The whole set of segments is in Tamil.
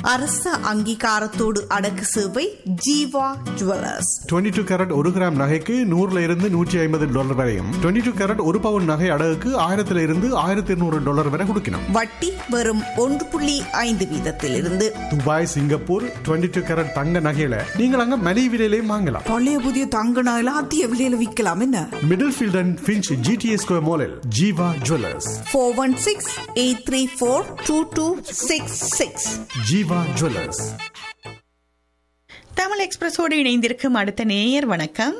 அரச அங்கீகாரத்தோடு அடக்கு சேவை ஜீவா ஜுவல்லர்ஸ் 22 டூ கேரட் ஒரு கிராம் நகைக்கு நூறுல இருந்து நூற்றி ஐம்பது டாலர் வரையும் 22 டூ கேரட் ஒரு பவுன் நகை அடகுக்கு ஆயிரத்துல இருந்து ஆயிரத்தி இருநூறு டாலர் வரை கொடுக்கணும் வட்டி வெறும் ஒன்று புள்ளி ஐந்து வீதத்திலிருந்து துபாய் சிங்கப்பூர் 22 டூ கேரட் தங்க நகையில நீங்கள் அங்க மலிவு விலையிலையும் வாங்கலாம் பழைய புதிய தங்க நகையில அதிக விலையில விற்கலாம் என்ன Middlefield and Finch GTS square மாலில் Jeeva jewellers four one six eight three four two two six six Jeeva jewellers Tamil எக்ஸ்பிரஸோடு இணைந்திருக்கும் அடுத்த நேயர் வணக்கம்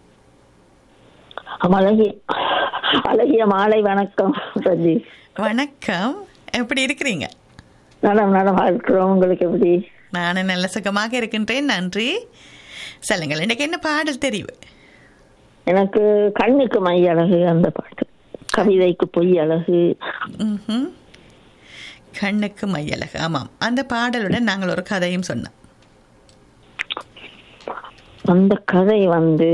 அழகிய அழகிய மாலை வணக்கம் ரஜி வணக்கம் எப்படி இருக்கிறீங்க நலம் நலமா இருக்கிறோம் உங்களுக்கு எப்படி நானும் நல்ல சுகமாக இருக்கின்றேன் நன்றி சொல்லுங்கள் எனக்கு என்ன பாடல் தெரிவு எனக்கு கண்ணுக்கு மை அழகு அந்த பாட்டு கவிதைக்கு பொய் அழகு ம்ஹும். கண்ணுக்கு மையழகு ஆமாம் அந்த பாடலுடன் நாங்கள் ஒரு கதையும் சொன்னோம் அந்த கதை வந்து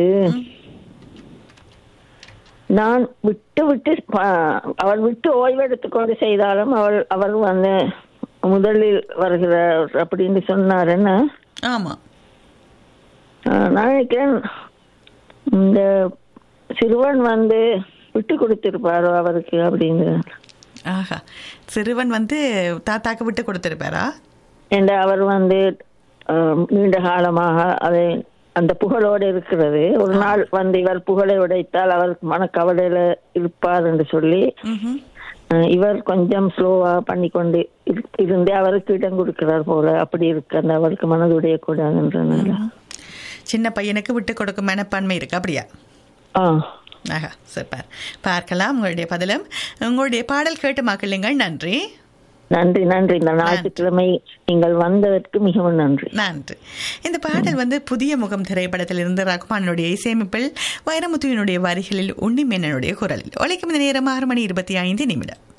நான் விட்டு விட்டு ப- அவள் விட்டு ஓய்வெடுத்துக் கொண்டு செய்தாலும் அவள் அவர் வந்து முதலில் வருகிறார் அப்படின்னு சொன்னார் என்ன ஆமாம் ஆஹ் நான் நினைக்கிறேன் இந்த சிறுவன் வந்து விட்டு கொடுத்திருப்பாரோ அவருக்கு அப்படிங்கிறார் ஆஹா சிறுவன் வந்து தாத்தாக்கு விட்டு கொடுத்துருப்பாரா என்ற அவர் வந்து ஆஹ், நீண்ட காலமாக அதை அந்த புகழோடு இருக்கிறது ஒரு நாள் வந்து இவர் புகழை உடைத்தால் அவருக்கு மனக்கவலையில இருப்பார் என்று சொல்லி ம்ஹும். ஆஹ், இவர் கொஞ்சம் ஸ்லோவா பண்ணி கொண்டு இரு- இருந்து அவருக்கு இடம் கொடுக்கிறார் போல அப்படி இருக்கு அந்த அவருக்கு மனதுடைய கூடாதுன்றனால சின்ன பையனுக்கு விட்டு கொடுக்கும் மனப்பான்மை இருக்கு அப்படியா ஆ ஆஹா சூப்பர் பார்க்கலாம் உங்களுடைய பதிலும் உங்களுடைய பாடல் கேட்டு மக்களுங்கள் நன்றி நன்றி நன்றி இந்த ஞாயிற்றுக்கிழமை நீங்கள் வந்ததற்கு மிகவும் நன்றி நன்றி இந்த பாடல் வந்து புதிய முகம் திரைப்படத்திலிருந்து ரகுமானுடைய இசையமைப்பில் வைரமுத்துவினுடைய வரிகளில் உன்னிமேனனுடைய குரலில் ஒழிக்கும் இந்த நேரம் ஆறு மணி இருபத்தி ஐந்து நிமிடம்